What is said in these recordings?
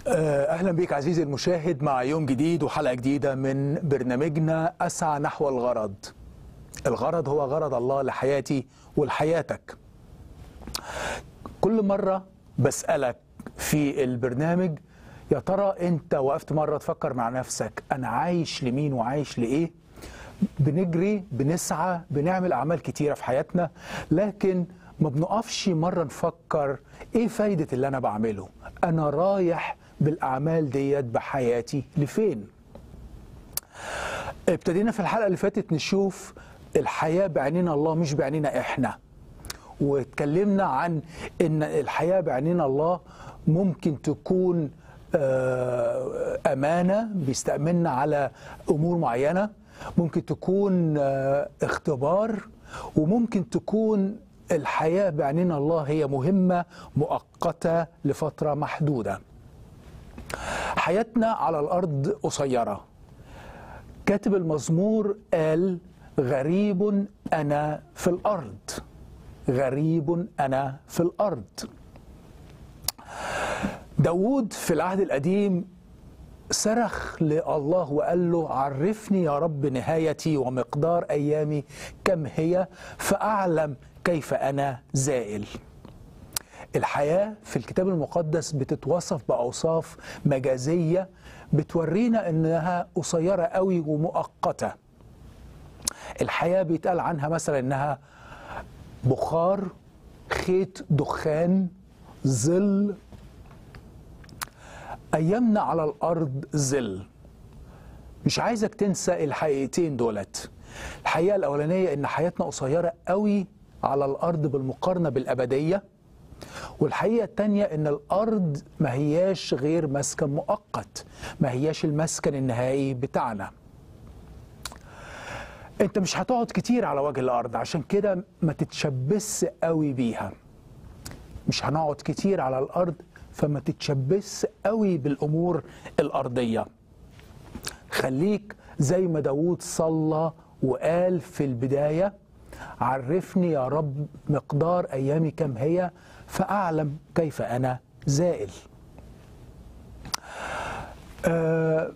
أهلا بك عزيزي المشاهد مع يوم جديد وحلقة جديدة من برنامجنا أسعى نحو الغرض الغرض هو غرض الله لحياتي ولحياتك كل مرة بسألك في البرنامج يا ترى أنت وقفت مرة تفكر مع نفسك أنا عايش لمين وعايش لإيه بنجري بنسعى بنعمل أعمال كتيرة في حياتنا لكن ما بنقفش مرة نفكر إيه فايدة اللي أنا بعمله أنا رايح بالأعمال ديت بحياتي لفين ابتدينا في الحلقة اللي فاتت نشوف الحياة بعيننا الله مش بعيننا إحنا واتكلمنا عن ان الحياه بعيننا الله ممكن تكون آه، امانه بيستامنا على امور معينه ممكن تكون آه، اختبار وممكن تكون الحياه بعيننا الله هي مهمه مؤقته لفتره محدوده حياتنا على الارض قصيره كاتب المزمور قال غريب انا في الارض غريب أنا في الأرض داود في العهد القديم صرخ لله وقال له عرفني يا رب نهايتي ومقدار أيامي كم هي فأعلم كيف أنا زائل الحياة في الكتاب المقدس بتتوصف بأوصاف مجازية بتورينا إنها قصيرة قوي ومؤقتة الحياة بيتقال عنها مثلا إنها بخار خيط دخان ظل ايامنا على الارض ظل مش عايزك تنسى الحقيقتين دولت الحقيقه الاولانيه ان حياتنا قصيره قوي على الارض بالمقارنه بالابديه والحقيقه الثانيه ان الارض ما هياش غير مسكن مؤقت ما هياش المسكن النهائي بتاعنا انت مش هتقعد كتير على وجه الارض عشان كده ما تتشبث قوي بيها مش هنقعد كتير على الارض فما تتشبث قوي بالامور الارضيه خليك زي ما داود صلى وقال في البدايه عرفني يا رب مقدار ايامي كم هي فاعلم كيف انا زائل آه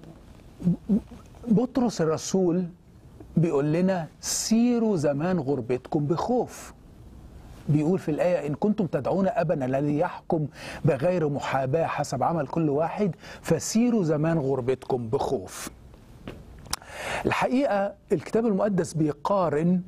بطرس الرسول بيقول لنا سيروا زمان غربتكم بخوف بيقول في الآية إن كنتم تدعون أبنا الذي يحكم بغير محاباة حسب عمل كل واحد فسيروا زمان غربتكم بخوف الحقيقة الكتاب المقدس بيقارن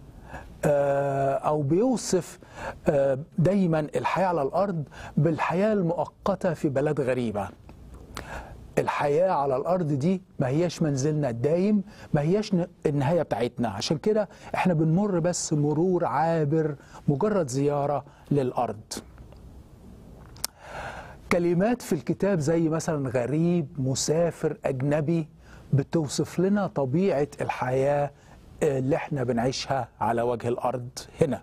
أو بيوصف دايما الحياة على الأرض بالحياة المؤقتة في بلد غريبة الحياة على الأرض دي ما هياش منزلنا الدايم ما هياش النهاية بتاعتنا عشان كده احنا بنمر بس مرور عابر مجرد زيارة للأرض كلمات في الكتاب زي مثلا غريب مسافر أجنبي بتوصف لنا طبيعة الحياة اللي احنا بنعيشها على وجه الأرض هنا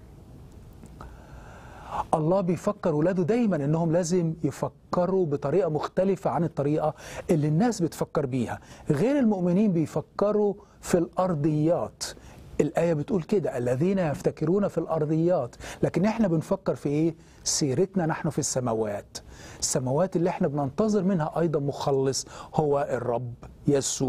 الله بيفكر ولاده دايما انهم لازم يفكروا بطريقه مختلفه عن الطريقه اللي الناس بتفكر بيها غير المؤمنين بيفكروا في الارضيات الآية بتقول كده الذين يفتكرون في الأرضيات لكن احنا بنفكر في ايه سيرتنا نحن في السماوات السماوات اللي احنا بننتظر منها أيضا مخلص هو الرب يسوع